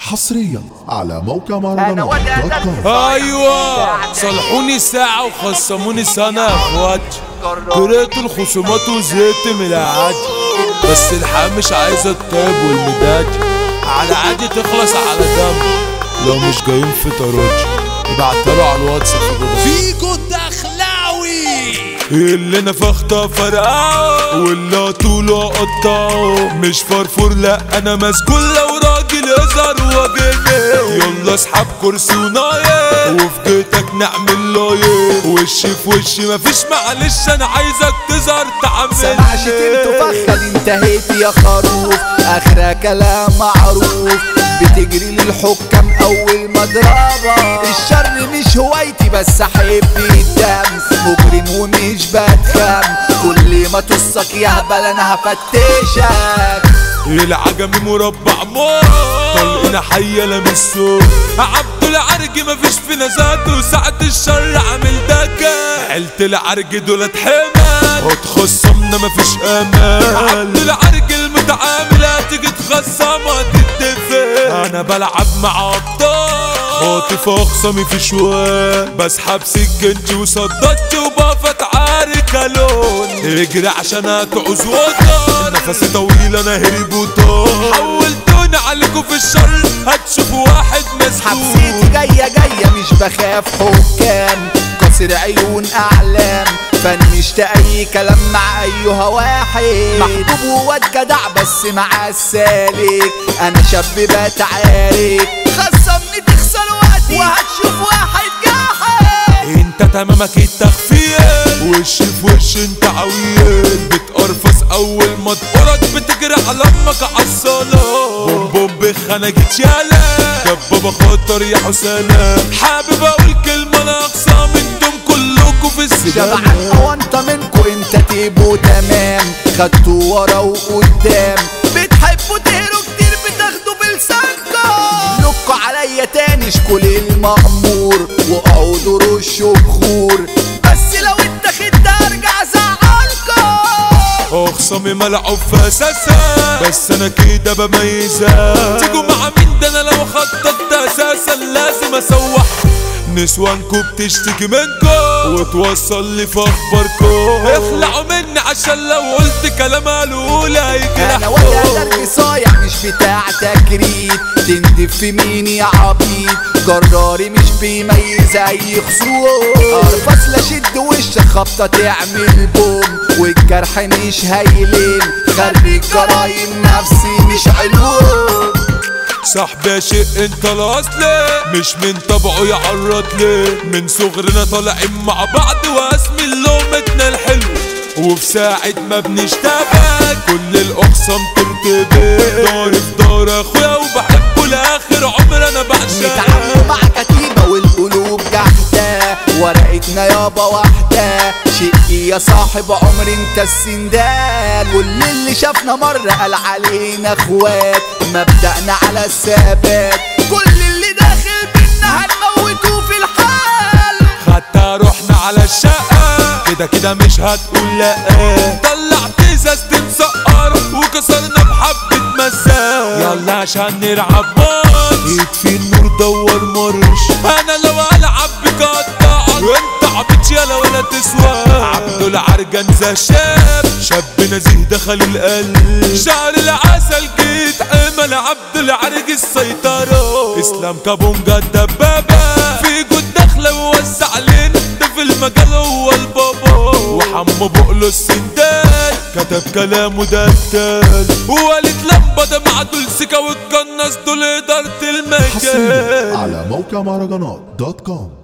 حصريا على موقع مهرجانات دوت كوم ايوه صلحوني ساعة وخصموني سنة يا اخواتي قريت الخصومات وزهقت من العادي بس الحياة مش عايزة الطيب والمداد على عادي تخلص على دم لو مش جايين في طراج ابعتله على الواتس فيجو الدخلاوي اللي نفخته فرقعه واللي طوله قطعه مش فرفور لا انا مسجون لو راجل يظهر واجهني يلا اسحب كرسي ونايم وفي جيتك نعمل لايم وش في وش مفيش معلش انا عايزك تظهر تعمل سمع شتمت فخد انتهيت يا خروف اخرها كلام معروف بتجري للحكام اول مضربة الشر مش هوايتي بس احب الدم مجرم ومش بتخم كل ما تصك يا هبل انا هفتشك العجمي مربع موت طلقنا حية لمس السوق عبد العرج مفيش في نزاته وساعة الشر عامل دكا عيلة العرج دول حمل وتخصمنا مفيش امل عبد العرج المتعامل هتيجي تخصم هتتفق انا بلعب مع ابطال خاطف اخصمي في شوال بسحب سكنتي وصدتي وبقفت عارك لون اجري عشان هتعوز وطن نفسي طويل انا هرب وطار حولتوني عليكم في الشر هتشوفوا واحد حبسيتي مسكون جاية جاية مش بخاف حكام قصر عيون أعلام فن مش أي كلام مع أيها واحد محبوب وواد جدع بس مع السالك أنا شاب بتعارك خصمني تخسر وقتي وهتشوف واحد جاحد انت تمامك التخفيل وش في وش انت عويل بتقرفص اول ما تقرك بتجري على امك عالصلاة بوم بوم بخناجة يالا دبابة خطر يا حسانا حابب اقول كلمة انا اقصى منكم كلكم في شبعان السجن او انت منكو انت تبقوا تمام خدتوا ورا وقدام بتحبوا تهروا كتير بتاخدوا بلسانكم لكوا عليا تاني شكول المأمور واقعدوا رشوا بخور بس لو اتخدت ارجع زعلكم اخصمي ملعوب في اساسا بس انا كده بميزها تيجوا مع مين ده انا لو خططت اساسا لازم اسوح نسوانكو بتشتكي منكو وتوصل لي في اخباركو اخلعوا مني عشان لو قلت كلام قالوا انا ولا هيجرحوا درج صايع مش بتاع تكريت تندف في مين يا عبيط جراري مش بيميز اي خصوم ارفص لا شد وشك خبطه تعمل بوم والجرح مش هيلم خرج جرايم نفسي مش علوم صاحبي شيء انت الاصل مش من طبعه يعرض لي من صغرنا طالعين مع بعض واسمي لومتنا الحلو وفي ساعة ما بنشتغل كل الأقسام ترتبط داري في دار أخويا وبحبه لآخر عمر أنا بعشق نتعامل مع كتيبة والقلوب جحدة ورقتنا يابا واحدة شقي يا صاحب عمر انت السندال واللي اللي شافنا مرة قال علينا اخوات مبدأنا على الثبات كل اللي داخل بينا هنموته في الحال حتى رحنا على الشقة كده كده مش هتقول لا طلعت ازازة مسقر وكسرنا بحبة مساء يلا عشان نلعب ماتش يطفي النور دور مرش انا لو العب بقطع انت عبيط يلا ولا تسوى عبد العرجان ذا شاب شاب نزيه دخل القلب شعر العسل جيت امل عبد العرج السيطرة اسلام كابونجا الدبابة في جود داخلة ووسع علينا ده في المجال هو البابا وحمو بقله السندال كتب كلامه ده التال ووالد لمبة ده مع دول سكا والقناص دول إدارة حصريا المجال على موقع مهرجانات دوت كوم